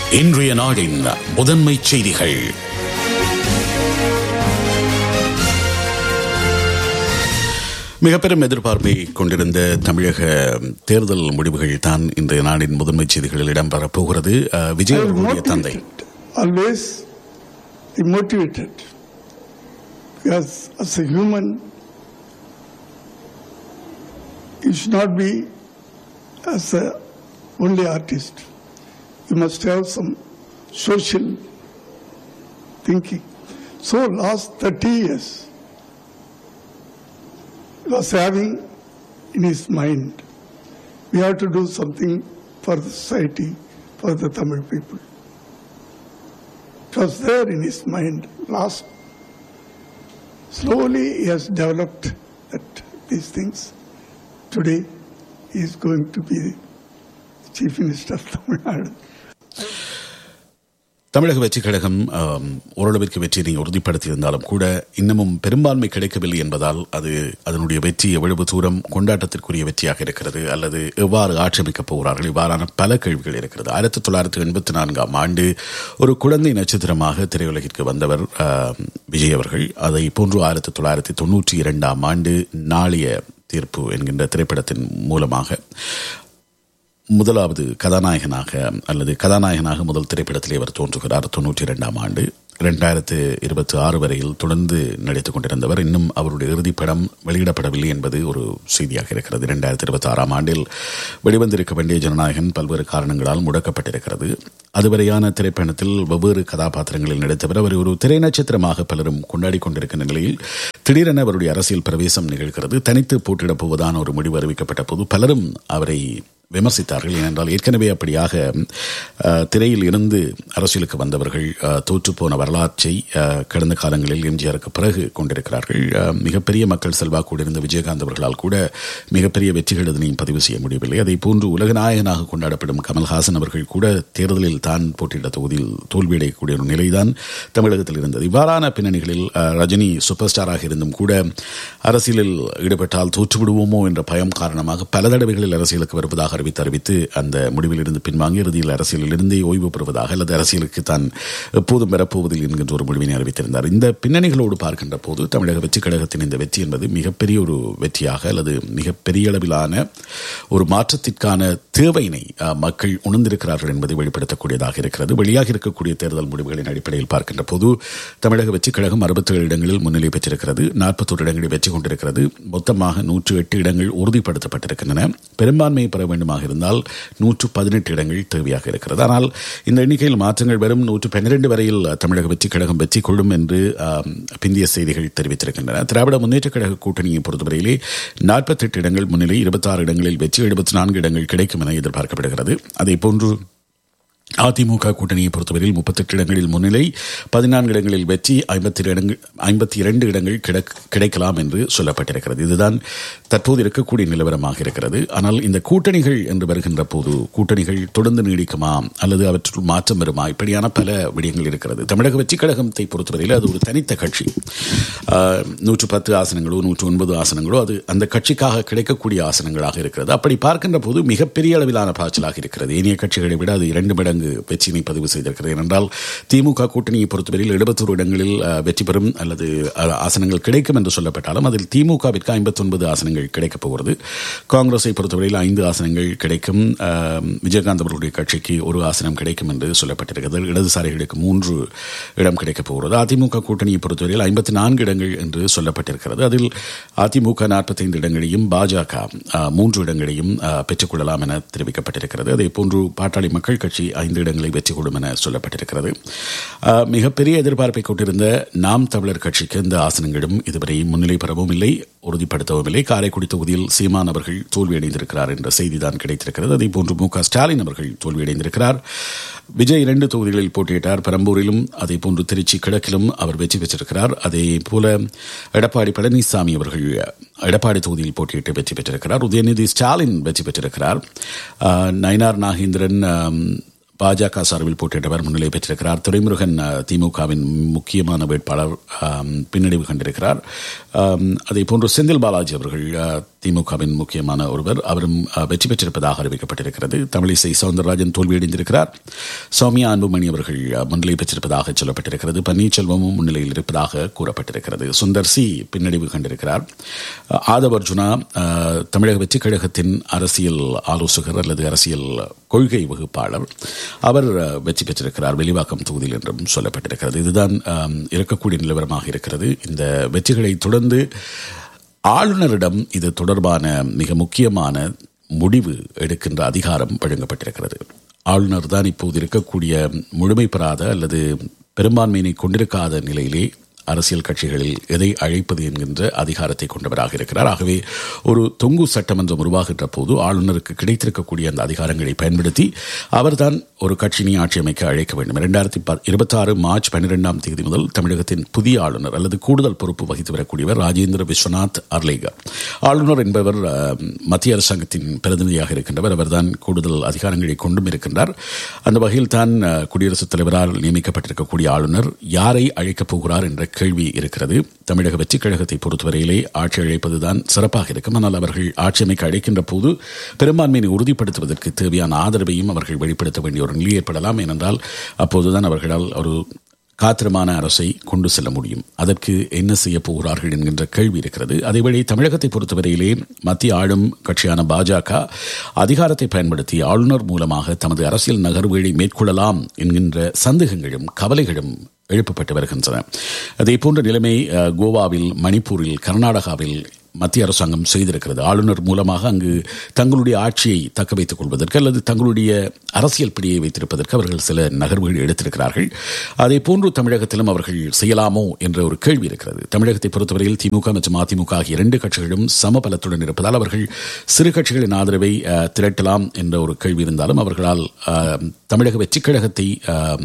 இன்றைய நாடின் முதன்மை செய்திகள் மிக பெரும் எதிர்பார்ப்பை கொண்டிருந்த தமிழக தேர்தல் முடிவுகள் தான் இன்றைய நாடின் முதன்மை செய்திகளில் இடம்பெறப் போகிறது அஹ், விஜய் அவர்களுடைய தந்தை always be motivated because as a human you should not be as a only artist you must have some social thinking so last 30 years he was having in his mind we have to do something for the society for the tamil people it was there in his mind last. Slowly he has developed that these things. Today he is going to be the Chief Minister of Tamil Nadu. தமிழக வெற்றி கழகம் ஆம், ஓரளவிற்கு வெற்றியினை உறுதிப்படுத்தியிருந்தாலும் கூட இன்னமும் பெரும்பான்மை கிடைக்கவில்லை என்பதால் அது அதனுடைய வெற்றி எவ்வளவு தூரம் கொண்டாட்டத்திற்குரிய வெற்றியாக இருக்கிறது அல்லது எவ்வாறு ஆட்சேபிக்கப் போகிறார்கள் இவ்வாறான பல கேள்விகள் இருக்கிறது ஆயிரத்தி தொள்ளாயிரத்தி எண்பத்தி நான்காம் ஆண்டு ஒரு குழந்தை நட்சத்திரமாக திரையுலகிற்கு வந்தவர் ஆம், விஜய் அவர்கள் அதை போன்று ஆயிரத்தி தொள்ளாயிரத்தி தொன்னூற்றி இரண்டாம் ஆண்டு நாளைய தீர்ப்பு என்கின்ற திரைப்படத்தின் மூலமாக முதலாவது கதாநாயகனாக அல்லது கதாநாயகனாக முதல் திரைப்படத்திலே அவர் தோன்றுகிறார் தொன்னூற்றி இரண்டாம் ஆண்டு இரண்டாயிரத்து இருபத்தி ஆறு வரையில் தொடர்ந்து நடித்துக் கொண்டிருந்தவர் இன்னும் அவருடைய இறுதிப் படம் வெளியிடப்படவில்லை என்பது ஒரு செய்தியாக இருக்கிறது இரண்டாயிரத்தி இருபத்தி ஆறாம் ஆண்டில் வெளிவந்திருக்க வேண்டிய ஜனநாயகன் பல்வேறு காரணங்களால் முடக்கப்பட்டிருக்கிறது அதுவரையான திரைப்படத்தில் வெவ்வேறு கதாபாத்திரங்களில் நடித்தவர் அவர் ஒரு திரை நட்சத்திரமாக பலரும் கொண்டாடி கொண்டிருக்கின்ற நிலையில் திடீரென அவருடைய அரசியல் பிரவேசம் நிகழ்கிறது தனித்து போட்டியிடப் போவதான ஒரு முடிவு அறிவிக்கப்பட்ட போது பலரும் அவரை விமர்சித்தார்கள் ஏனென்றால் ஏற்கனவே அப்படியாக அஹ், திரையில் இருந்து அரசியலுக்கு வந்தவர்கள் அஹ், தோற்றுப்போன வரலாற்றை அஹ், கடந்த காலங்களில் எம்ஜிஆருக்கு பிறகு கொண்டிருக்கிறார்கள் அஹ், மிகப்பெரிய மக்கள் செல்வாக்கோடு இருந்த விஜயகாந்த் அவர்களால் கூட மிகப்பெரிய வெற்றிகள் எதனையும் பதிவு செய்ய முடியவில்லை அதை போன்று உலக நாயகனாக கொண்டாடப்படும் கமல்ஹாசன் அவர்கள் கூட தேர்தலில் தான் போட்டியிட்ட தொகுதியில் தோல்வியடையக்கூடிய ஒரு நிலைதான் தமிழகத்தில் இருந்தது இவ்வாறான பின்னணிகளில் அஹ், ரஜினி சூப்பர் ஸ்டாராக இருந்தும் கூட அரசியலில் ஈடுபட்டால் தோற்றுவிடுவோமோ என்ற பயம் காரணமாக பல தடவைகளில் அரசியலுக்கு வருவதாக அறிவித்து அறிவித்து அந்த முடிவில் இருந்து பின்வாங்கி இறுதியில் அரசியலில் இருந்தே ஓய்வு பெறுவதாக அல்லது அரசியலுக்கு தான் எப்போதும் பெறப்போவதில் என்கின்ற ஒரு முடிவினை அறிவித்திருந்தார் இந்த பின்னணிகளோடு பார்க்கின்ற போது தமிழக வெற்றி கழகத்தின் இந்த வெற்றி என்பது மிகப்பெரிய ஒரு வெற்றியாக அல்லது மிகப்பெரிய அளவிலான ஒரு மாற்றத்திற்கான தேவையினை அஹ், மக்கள் உணர்ந்திருக்கிறார்கள் என்பதை வெளிப்படுத்தக்கூடியதாக இருக்கிறது வெளியாக இருக்கக்கூடிய தேர்தல் முடிவுகளின் அடிப்படையில் பார்க்கின்ற போது தமிழக வெற்றி கழகம் அறுபத்தேழு இடங்களில் முன்னிலை பெற்றிருக்கிறது நாற்பத்தோரு இடங்களில் வெற்றி கொண்டிருக்கிறது மொத்தமாக நூற்று எட்டு இடங்கள் உறுதிப்படுத்தப்பட்டிருக்கின்றன பெரும்பான்மையை பெற வேண்டுமாக இருந்தால் நூற்று பதினெட்டு இடங்கள் தேவையாக இருக்கிறது ஆனால் இந்த எண்ணிக்கையில் மாற்றங்கள் வரும் நூற்று பன்னிரண்டு வரையில் தமிழக வெற்றி கழகம் வெற்றி கொள்ளும் என்று ஆம், பிந்திய செய்திகள் தெரிவித்திருக்கின்றன திராவிட முன்னேற்ற கழக கூட்டணியை பொறுத்தவரையிலே நாற்பத்தெட்டு இடங்கள் முன்னிலை இருபத்தாறு இடங்களில் வெற்றி எழுபத்தி நான்கு இடங்கள் கிடைக்கும் என எதிர்பார்க்கப்படுகிறது அதே போன்று அதிமுக கூட்டணியை பொறுத்தவரையில் முப்பத்தெட்டு இடங்களில் முன்னிலை பதினான்கு இடங்களில் வெற்றி ஐம்பத்தி இடங்கள் ஐம்பத்தி இரண்டு இடங்கள் கிடக்- கிடைக்கலாம் என்று சொல்லப்பட்டிருக்கிறது இதுதான் தற்போது இருக்கக்கூடிய நிலவரமாக இருக்கிறது ஆனால் இந்த கூட்டணிகள் என்று வருகின்ற போது கூட்டணிகள் தொடர்ந்து நீடிக்குமா அல்லது அவற்றுள் மாற்றம் வருமா இப்படியான பல விடயங்கள் இருக்கிறது தமிழக வெற்றிக் கழகத்தை பொறுத்தவரையில் அது ஒரு தனித்த கட்சி ஆஹ், நூற்று பத்து ஆசனங்களோ நூற்று ஒன்பது ஆசனங்களோ அது அந்த கட்சிக்காக கிடைக்கக்கூடிய ஆசனங்களாக இருக்கிறது அப்படி பார்க்கின்ற போது மிகப்பெரிய அளவிலான பாய்ச்சலாக இருக்கிறது ஏனைய கட்சிகளை விட அது இரண்டு மடங்கு வெற்றியினை பதிவு செய்திருக்கிறது ஏனென்றால் திமுக கூட்டணியை பொறுத்தவரையில் எழுபத்தோரு இடங்களில் அஹ், வெற்றி பெறும் அல்லது அஹ், ஆசனங்கள் கிடைக்கும் என்று சொல்லப்பட்டாலும் அதில் திமுகவிற்கு ஐம்பத்தொன்பது ஆசனங்கள் கிடைக்கப் போகிறது காங்கிரஸை பொறுத்தவரையில் ஐந்து ஆசனங்கள் கிடைக்கும் அஹ், விஜயகாந்த் அவர்களுடைய கட்சிக்கு ஒரு ஆசனம் கிடைக்கும் என்று சொல்லப்பட்டிருக்கிறது இடதுசாரிகளுக்கு மூன்று இடம் கிடைக்கப் போகிறது அதிமுக கூட்டணியை பொறுத்தவரையில் ஐம்பத்தி நான்கு இடங்கள் என்று சொல்லப்பட்டிருக்கிறது அதில் அதிமுக நாற்பத்தைந்து இடங்களையும் பாஜக அஹ், மூன்று இடங்களையும் அஹ், பெற்றுக்கொள்ளலாம் என தெரிவிக்கப்பட்டிருக்கிறது அதே போன்று பாட்டாளி மக்கள் கட்சி ஐந்து இடங்களை வெற்றி கொள்ளும் என சொல்லப்பட்டிருக்கிறது அஹ், மிகப்பெரிய எதிர்பார்ப்பை கொண்டிருந்த நாம் தமிழர் கட்சிக்கு இந்த ஆசனங்களும் இதுவரை முன்னிலை பெறவும் இல்லை உறுதிப்படுத்தவும் இல்லை காரைக்குடி தொகுதியில் சீமான் அவர்கள் தோல்வியடைந்திருக்கிறார் என்ற செய்திதான் கிடைத்திருக்கிறது அதே போன்று மு க ஸ்டாலின் அவர்கள் தோல்வியடைந்திருக்கிறார் விஜய் இரண்டு தொகுதிகளில் போட்டியிட்டார் பெரம்பூரிலும் அதே போன்று திருச்சி கிழக்கிலும் அவர் வெற்றி பெற்றிருக்கிறார் அதே போல எடப்பாடி பழனிசாமி அவர்கள் எடப்பாடி தொகுதியில் போட்டியிட்டு வெற்றி பெற்றிருக்கிறார் உதயநிதி ஸ்டாலின் வெற்றி பெற்றிருக்கிறார் ஆஹ், நயினார் நாகேந்திரன் ஆம், பாஜக சார்பில் போட்டியிட்டவர் முன்னிலை பெற்றிருக்கிறார் துரைமுருகன் அஹ், திமுகவின் முக்கியமான வேட்பாளர் ஆம், பின்னடைவு கண்டிருக்கிறார் ஆம், அதே போன்று செந்தில் பாலாஜி அவர்கள் அஹ், திமுகவின் முக்கியமான ஒருவர் அவரும் அஹ், வெற்றி பெற்றிருப்பதாக அறிவிக்கப்பட்டிருக்கிறது தமிழிசை சவுந்தரராஜன் தோல்வியடைந்திருக்கிறார் சௌமியா அன்புமணி அவர்கள் அஹ், முன்னிலை பெற்றிருப்பதாக சொல்லப்பட்டிருக்கிறது பன்னீர்செல்வமும் முன்னிலையில் இருப்பதாக கூறப்பட்டிருக்கிறது சுந்தர் சி பின்னடைவு கண்டிருக்கிறார் அஹ், ஆதவ் அர்ஜுனா அஹ், தமிழக வெற்றி கழகத்தின் அரசியல் ஆலோசகர் அல்லது அரசியல் கொள்கை வகுப்பாளர் அவர் அஹ், வெற்றி பெற்றிருக்கிறார் வெளிவாக்கம் தொகுதியில் என்றும் சொல்லப்பட்டிருக்கிறது இதுதான் அஹ், இருக்கக்கூடிய நிலவரமாக இருக்கிறது இந்த வெற்றிகளை தொடர்ந்து ஆளுநரிடம் இது தொடர்பான மிக முக்கியமான முடிவு எடுக்கின்ற அதிகாரம் வழங்கப்பட்டிருக்கிறது ஆளுநர் தான் இப்போது இருக்கக்கூடிய முழுமை பெறாத அல்லது பெரும்பான்மையினை கொண்டிருக்காத நிலையிலே அரசியல் கட்சிகளில் எதை அழைப்பது என்கின்ற அதிகாரத்தை கொண்டவராக இருக்கிறார் ஆகவே ஒரு தொங்கு சட்டமன்றம் உருவாகின்ற போது ஆளுநருக்கு கிடைத்திருக்கக்கூடிய அந்த அதிகாரங்களை பயன்படுத்தி அவர்தான் ஒரு கட்சியினை ஆட்சி அமைக்க அழைக்க வேண்டும் இரண்டாயிரத்தி இருபத்தி ஆறு மார்ச் பன்னிரெண்டாம் தேதி முதல் தமிழகத்தின் புதிய ஆளுநர் அல்லது கூடுதல் பொறுப்பு வகித்து வரக்கூடியவர் ராஜேந்திர விஸ்வநாத் அர்லேகர் ஆளுநர் என்பவர் அஹ், மத்திய அரசாங்கத்தின் பிரதிநிதியாக இருக்கின்றவர் அவர்தான் கூடுதல் அதிகாரங்களை கொண்டும் இருக்கின்றார் அந்த வகையில் தான் அஹ், குடியரசுத் தலைவரால் நியமிக்கப்பட்டிருக்கக்கூடிய ஆளுநர் யாரை அழைக்கப் போகிறார் என்ற கேள்வி இருக்கிறது தமிழக வெற்றிக் கழகத்தை பொறுத்தவரையிலே ஆட்சி அழைப்பதுதான் சிறப்பாக இருக்கும் ஆனால் அவர்கள் ஆட்சி அமைக்க அழைக்கின்ற போது பெரும்பான்மையை உறுதிப்படுத்துவதற்கு தேவையான ஆதரவையும் அவர்கள் வெளிப்படுத்த வேண்டிய ஒரு நிலை ஏற்படலாம் ஏனென்றால் அப்போதுதான் அவர்களால் ஒரு காத்திரமான அரசை கொண்டு செல்ல முடியும் அதற்கு என்ன செய்ய போகிறார்கள் என்கின்ற கேள்வி இருக்கிறது அதேவேளை தமிழகத்தை பொறுத்தவரையிலே மத்திய ஆளும் கட்சியான பாஜக அதிகாரத்தை பயன்படுத்தி ஆளுநர் மூலமாக தமது அரசியல் நகர்வுகளை மேற்கொள்ளலாம் என்கின்ற சந்தேகங்களும் கவலைகளும் எழுப்பப்பட்டு வருகின்றன அதே போன்ற நிலைமை அஹ், கோவாவில் மணிப்பூரில் கர்நாடகாவில் மத்திய அரசாங்கம் செய்திருக்கிறது ஆளுநர் மூலமாக அங்கு தங்களுடைய ஆட்சியை தக்க வைத்துக் கொள்வதற்கு அல்லது தங்களுடைய அரசியல் பிடியை வைத்திருப்பதற்கு அவர்கள் சில நகர்வுகள் எடுத்திருக்கிறார்கள் அதே போன்று தமிழகத்திலும் அவர்கள் செய்யலாமோ என்ற ஒரு கேள்வி இருக்கிறது தமிழகத்தை பொறுத்தவரையில் திமுக மற்றும் அதிமுக ஆகிய இரண்டு கட்சிகளும் சம பலத்துடன் இருப்பதால் அவர்கள் சிறு கட்சிகளின் ஆதரவை அஹ், திரட்டலாம் என்ற ஒரு கேள்வி இருந்தாலும் அவர்களால் அஹ், தமிழக வெற்றிக் கழகத்தை அஹ்,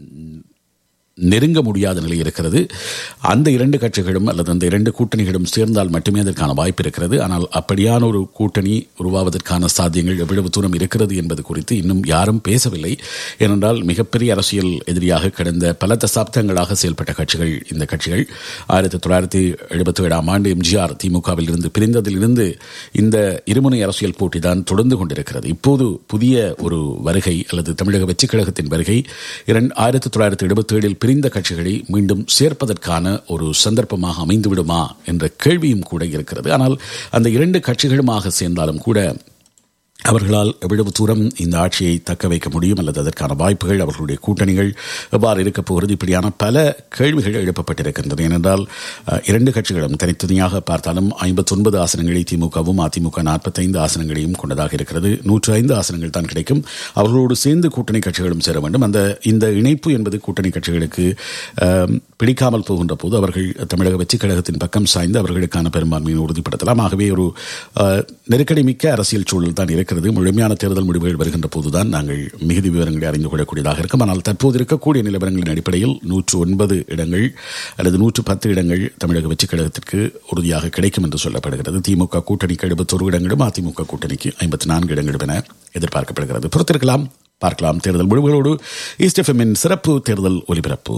நெருங்க முடியாத நிலை இருக்கிறது அந்த இரண்டு கட்சிகளும் அல்லது அந்த இரண்டு கூட்டணிகளும் சேர்ந்தால் மட்டுமே அதற்கான வாய்ப்பு இருக்கிறது ஆனால் அப்படியான ஒரு கூட்டணி உருவாவதற்கான சாத்தியங்கள் எவ்வளவு தூரம் இருக்கிறது என்பது குறித்து இன்னும் யாரும் பேசவில்லை ஏனென்றால் மிகப்பெரிய அரசியல் எதிரியாக கடந்த பல தசாப்தங்களாக செயல்பட்ட கட்சிகள் இந்த கட்சிகள் ஆயிரத்தி தொள்ளாயிரத்தி எழுபத்தி ஏழாம் ஆண்டு எம்ஜிஆர் திமுகவில் இருந்து பிரிந்ததிலிருந்து இந்த இருமுனை அரசியல் போட்டி தான் தொடர்ந்து கொண்டிருக்கிறது இப்போது புதிய ஒரு வருகை அல்லது தமிழக வெற்றிக் கழகத்தின் வருகை இரண்டு ஆயிரத்தி தொள்ளாயிரத்தி எழுபத்தி ஏழில் பிரிந்த கட்சிகளை மீண்டும் சேர்ப்பதற்கான ஒரு சந்தர்ப்பமாக அமைந்துவிடுமா என்ற கேள்வியும் கூட இருக்கிறது ஆனால் அந்த இரண்டு கட்சிகளுமாக சேர்ந்தாலும் கூட அவர்களால் எவ்வளவு தூரம் இந்த ஆட்சியை தக்க வைக்க முடியும் அல்லது அதற்கான வாய்ப்புகள் அவர்களுடைய கூட்டணிகள் எவ்வாறு இருக்கப் போகிறது இப்படியான பல கேள்விகள் எழுப்பப்பட்டிருக்கின்றன ஏனென்றால் அஹ், இரண்டு கட்சிகளும் தனித்தனியாக பார்த்தாலும் ஐம்பத்தொன்பது ஆசனங்களை திமுகவும் அதிமுக நாற்பத்தைந்து ஆசனங்களையும் கொண்டதாக இருக்கிறது நூற்று ஐந்து ஆசனங்கள் தான் கிடைக்கும் அவர்களோடு சேர்ந்து கூட்டணி கட்சிகளும் சேர வேண்டும் அந்த இந்த இணைப்பு என்பது கூட்டணி கட்சிகளுக்கு அஹ், பிடிக்காமல் போகின்ற போது அவர்கள் தமிழக வெற்றிக் கழகத்தின் பக்கம் சாய்ந்து அவர்களுக்கான பெரும்பான்மையை உறுதிப்படுத்தலாம் ஆகவே ஒரு அஹ், நெருக்கடி மிக்க அரசியல் சூழல் தான் இருக்கிறது முழுமையான தேர்தல் முடிவுகள் வருகின்ற போதுதான் நாங்கள் மிகுதி விவரங்களை அறிந்து கொள்ளக்கூடியதாக இருக்கும் ஆனால் தற்போது இருக்கக்கூடிய நிலவரங்களின் அடிப்படையில் நூற்று ஒன்பது இடங்கள் அல்லது நூற்று பத்து இடங்கள் தமிழக வெற்றிக் கழகத்திற்கு உறுதியாக கிடைக்கும் என்று சொல்லப்படுகிறது திமுக கூட்டணிக்கு எழுபத்தொரு இடங்களும் அதிமுக கூட்டணிக்கு ஐம்பத்தி நான்கு இடங்களும் என எதிர்பார்க்கப்படுகிறது பொறுத்திருக்கலாம் பார்க்கலாம் தேர்தல் முடிவுகளோடு ஈஸ்ட் எஃப்எம்மின் சிறப்பு தேர்தல் ஒலிபரப்பு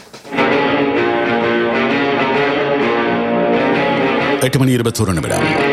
எட்டு மணி இருபத்தோரு நிமிடம்